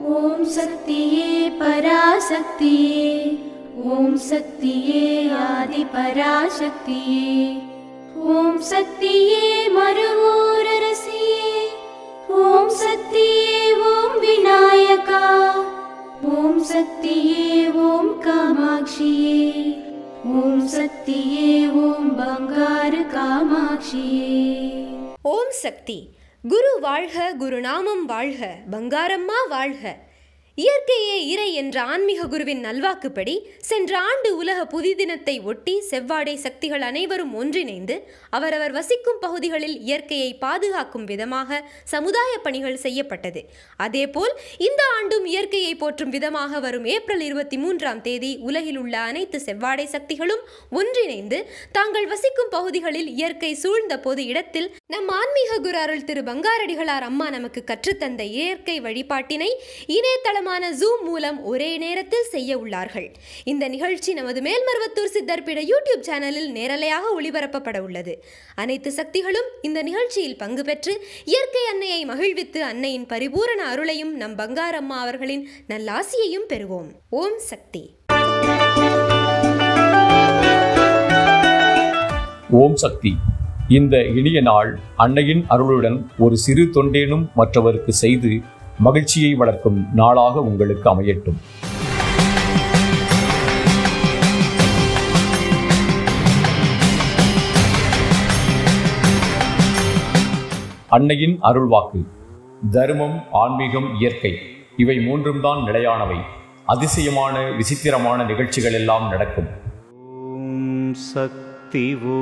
ஓம் சக்தியே பராசக்தியே ஓம் சக்தியே ஆதி பராசக்தியே ஓம் சக்தியே மறுவூரரசியே ஓம் சக்தியே ஓம் விநாயகா ஓம் சக்தியே ஓம் காமாட்சியே ஓம் சக்தியே ஓம் பங்காரு காமாட்சியே ஓம் சக்தி குரு வாழ்க குருநாமம் வாழ்க பங்காரம்மா வாழ்க இயற்கையே இறை என்ற ஆன்மீக குருவின் நல்வாக்குப்படி சென்ற ஆண்டு உலக புதி தினத்தை ஒட்டி செவ்வாடை சக்திகள் அனைவரும் ஒன்றிணைந்து அவரவர் வசிக்கும் பகுதிகளில் இயற்கையை பாதுகாக்கும் விதமாக சமுதாய பணிகள் செய்யப்பட்டது அதேபோல் இந்த ஆண்டும் இயற்கையை போற்றும் விதமாக வரும் ஏப்ரல் இருபத்தி மூன்றாம் தேதி உலகில் உள்ள அனைத்து செவ்வாடை சக்திகளும் ஒன்றிணைந்து தாங்கள் வசிக்கும் பகுதிகளில் இயற்கை சூழ்ந்த பொது இடத்தில் நம் ஆன்மீக குரு அருள் திரு பங்காரடிகளார் அம்மா நமக்கு கற்றுத்தந்த இயற்கை வழிபாட்டினை இணையதளமான ஜூம் மூலம் ஒரே நேரத்தில் செய்ய உள்ளார்கள் இந்த நிகழ்ச்சி நமது மேல்மருவத்தூர் சித்தர்பிட யூடியூப் சேனலில் நேரலையாக ஒளிபரப்பப்பட உள்ளது அனைத்து சக்திகளும் இந்த நிகழ்ச்சியில் பங்கு பெற்று இயற்கை அன்னையை மகிழ்வித்து அன்னையின் பரிபூரண அருளையும் நம் பங்காரம்மா அவர்களின் நல்லாசியையும் பெறுவோம் ஓம் சக்தி ஓம் சக்தி இந்த இனிய நாள் அன்னையின் அருளுடன் ஒரு சிறு தொண்டேனும் மற்றவருக்கு செய்து மகிழ்ச்சியை வளர்க்கும் நாளாக உங்களுக்கு அமையட்டும் அன்னையின் அருள்வாக்கு தர்மம் ஆன்மீகம் இயற்கை இவை மூன்றும் தான் நிலையானவை அதிசயமான விசித்திரமான நிகழ்ச்சிகள் எல்லாம் நடக்கும் ॐ शक्ति वो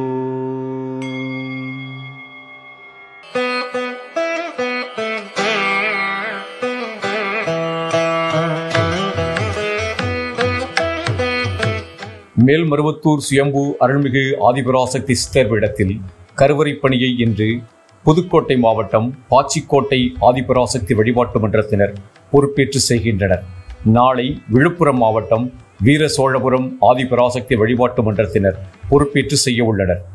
மேல்மருவத்தூர் சுயம்பு அருள்மிகு ஆதிபராசக்தி சித்தர்விடத்தில் கருவறை பணியை இன்று புதுக்கோட்டை மாவட்டம் பாச்சிக்கோட்டை ஆதிபராசக்தி வழிபாட்டு மன்றத்தினர் பொறுப்பேற்று செய்கின்றனர் நாளை விழுப்புரம் மாவட்டம் வீர சோழபுரம் ஆதிபராசக்தி வழிபாட்டு மன்றத்தினர் பொறுப்பேற்று செய்ய உள்ளனர்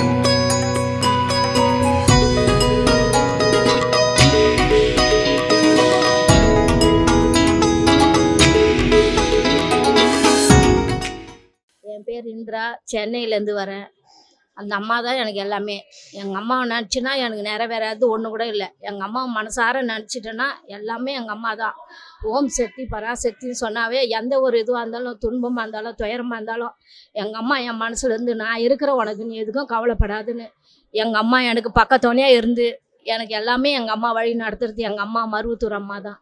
என் பேர் இந்திரா சென்னையிலேருந்து வரேன் அந்த அம்மா தான் எனக்கு எல்லாமே எங்கள் அம்மாவை நினச்சின்னா எனக்கு நிறைவேறாது ஒன்று கூட இல்லை எங்கள் அம்மாவை மனசார நினச்சிட்டேன்னா எல்லாமே எங்கள் அம்மா தான் ஓம் சக்தி பராசக்தின்னு சொன்னாவே எந்த ஒரு இதுவாக இருந்தாலும் துன்பமாக இருந்தாலும் துயரமாக இருந்தாலும் எங்கள் அம்மா என் மனசுலேருந்து நான் இருக்கிற உனக்கு நீ எதுக்கும் கவலைப்படாதுன்னு எங்கள் அம்மா எனக்கு பக்கத்தோனையாக இருந்து எனக்கு எல்லாமே எங்கள் அம்மா வழி நடத்துறது எங்கள் அம்மா மருவத்தூர் அம்மா தான்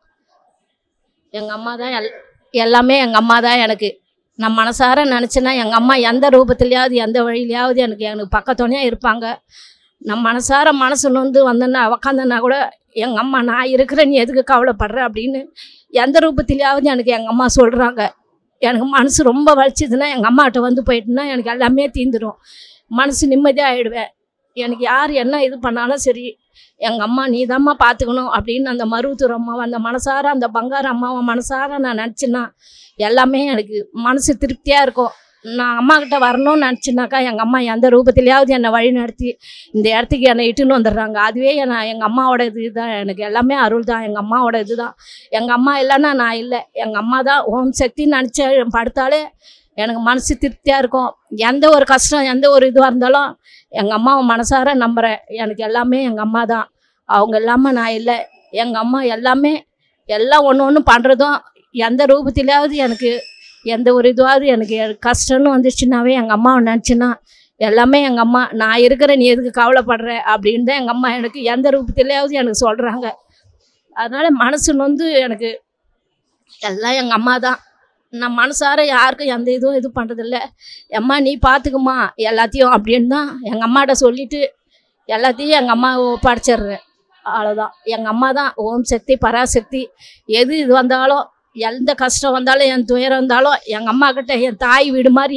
எங்கள் அம்மா தான் எல் எல்லாமே எங்கள் அம்மா தான் எனக்கு நான் மனசார நினச்சேன்னா எங்கள் அம்மா எந்த ரூபத்துலையாவது எந்த வழியிலையாவது எனக்கு எனக்கு பக்கத்துணையாக இருப்பாங்க நான் மனசார மனசு நொந்து வந்தேன்னா உக்காந்தேன்னா கூட எங்கள் அம்மா நான் இருக்கிறேன் நீ எதுக்கு கவலைப்படுற அப்படின்னு எந்த ரூபத்திலையாவது எனக்கு எங்கள் அம்மா சொல்கிறாங்க எனக்கு மனசு ரொம்ப வலிச்சதுன்னா எங்கள் அம்மாட்ட வந்து போயிட்டுனா எனக்கு எல்லாமே தீந்துடும் மனசு நிம்மதியாக ஆகிடுவேன் எனக்கு யார் என்ன இது பண்ணாலும் சரி எங்கள் அம்மா நீ தாம்மா பார்த்துக்கணும் அப்படின்னு அந்த மருவத்தூர் அம்மாவை அந்த மனசார அந்த பங்கார அம்மாவை மனசார நான் நினச்சேன்னா எல்லாமே எனக்கு மனசு திருப்தியாக இருக்கும் நான் அம்மா கிட்ட வரணும்னு நினச்சினாக்கா எங்கள் அம்மா எந்த ரூபத்திலையாவது என்னை வழி நடத்தி இந்த இடத்துக்கு என்னை இட்டுன்னு வந்துடுறாங்க அதுவே நான் எங்கள் அம்மாவோட இது தான் எனக்கு எல்லாமே அருள் தான் எங்கள் அம்மாவோட இது தான் எங்கள் அம்மா இல்லைன்னா நான் இல்லை எங்கள் அம்மா தான் ஓம் சக்தின்னு நினச்ச படுத்தாலே எனக்கு மனசு திருப்தியாக இருக்கும் எந்த ஒரு கஷ்டம் எந்த ஒரு இதுவாக இருந்தாலும் எங்கள் அம்மாவை மனசார நம்புகிறேன் எனக்கு எல்லாமே எங்கள் அம்மா தான் அவங்க இல்லாமல் நான் இல்லை எங்கள் அம்மா எல்லாமே எல்லாம் ஒன்று ஒன்று பண்ணுறதும் எந்த ரூபத்திலாவது எனக்கு எந்த ஒரு இதுவாவது எனக்கு எ- கஷ்டம்னு வந்துச்சுன்னாவே எங்கள் அம்மாவை நினச்சின்னா எல்லாமே எங்கள் அம்மா நான் இருக்கிற நீ எதுக்கு கவலைப்படுற அப்படின்னு தான் எங்கள் அம்மா எனக்கு எந்த ரூபத்திலாவது எனக்கு சொல்கிறாங்க அதனால் மனசு நொந்து எனக்கு எல்லாம் எங்கள் அம்மா தான் நான் மனசார யாருக்கும் எந்த இதுவும் இது பண்ணுறதில்ல அம்மா நீ பார்த்துக்குமா எல்லாத்தையும் அப்படின்னு தான் எங்கள் அம்மாட்ட சொல்லிட்டு எல்லாத்தையும் எங்கள் அம்மா ஒப்படைச்சிடுறேன் அவ்வளோதான் எங்கள் அம்மா தான் ஓம் சக்தி பராசக்தி எது இது வந்தாலும் எந்த கஷ்டம் வந்தாலும் என் துயரம் வந்தாலும் எங்கள் அம்மா கிட்ட என் தாய் வீடு மாதிரி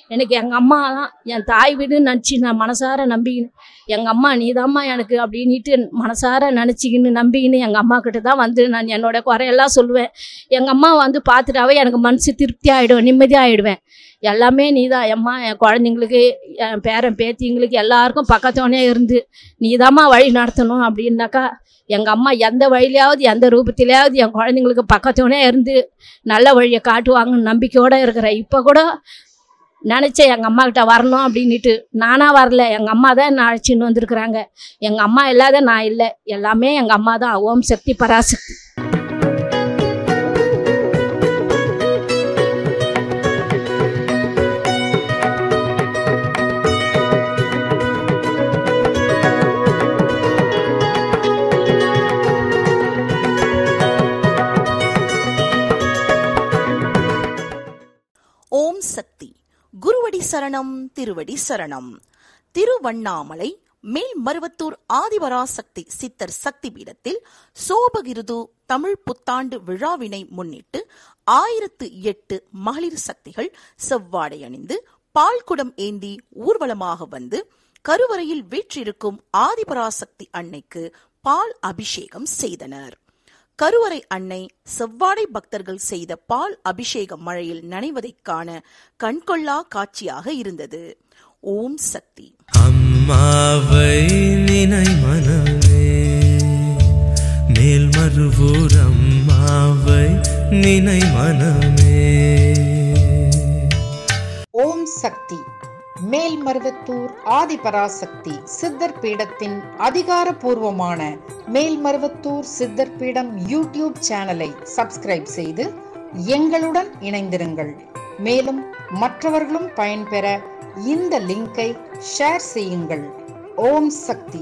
எனக்கு எங்கள் அம்மா தான் என் தாய் வீடுன்னு நினச்சி நான் மனசார நம்பிக்கின்னு எங்கள் அம்மா நீதாம்மா எனக்கு அப்படின்ட்டு மனசார நினச்சிக்கின்னு நம்பிக்கின்னு எங்கள் அம்மா கிட்ட தான் வந்து நான் என்னோட குறையெல்லாம் சொல்லுவேன் எங்கள் அம்மா வந்து பார்த்துட்டாவே எனக்கு மனசு திருப்தி ஆகிடும் நிம்மதியாக ஆகிடுவேன் எல்லாமே நீ தான் அம்மா என் குழந்தைங்களுக்கு என் பேரன் பேத்திங்களுக்கு எல்லாருக்கும் பக்கத்தோனே இருந்து நீதாம்மா வழி நடத்தணும் அப்படின்னாக்கா எங்கள் அம்மா எந்த வழியிலையாவது எந்த ரூபத்திலையாவது என் குழந்தைங்களுக்கு பக்கத்தோனே இருந்து நல்ல வழியை காட்டுவாங்கன்னு நம்பிக்கையோடு இருக்கிறேன் இப்போ கூட நினச்சேன் எங்கள் அம்மா கிட்ட வரணும் அப்படின்ட்டு நானாக வரல எங்கள் அம்மா தான் என்னை அழைச்சின்னு வந்திருக்கிறாங்க எங்கள் அம்மா இல்லாத நான் இல்லை எல்லாமே எங்கள் அம்மா தான் ஓம் சக்தி பராசக்தி ஓம் சக்தி குருவடி சரணம் திருவடி சரணம் திருவண்ணாமலை மேல்மருவத்தூர் ஆதிபராசக்தி சித்தர் சக்தி பீடத்தில் சோபகிருது தமிழ் புத்தாண்டு விழாவினை முன்னிட்டு ஆயிரத்து எட்டு மகளிர் சக்திகள் செவ்வாடை அணிந்து பால்குடம் ஏந்தி ஊர்வலமாக வந்து கருவறையில் வீற்றிருக்கும் ஆதிபராசக்தி அன்னைக்கு பால் அபிஷேகம் செய்தனர் கருவறை அன்னை செவ்வாடை பக்தர்கள் செய்த பால் அபிஷேக மழையில் நனைவதைக் காண கண்கொள்ளா காட்சியாக இருந்தது ஓம் சக்தி அம்மாவை நினை மனமே மேல்மருவூர் அம்மாவை நினை மனமே ஓம் சக்தி மேல்மருவத்தூர் ஆதிபராசக்தி சித்தர் பீடத்தின் அதிகாரப்பூர்வமான மேல்மருவத்தூர் சித்தர் பீடம் யூடியூப் சேனலை சப்ஸ்கிரைப் செய்து எங்களுடன் இணைந்திருங்கள் மேலும் மற்றவர்களும் பயன்பெற இந்த லிங்கை ஷேர் செய்யுங்கள் ஓம் சக்தி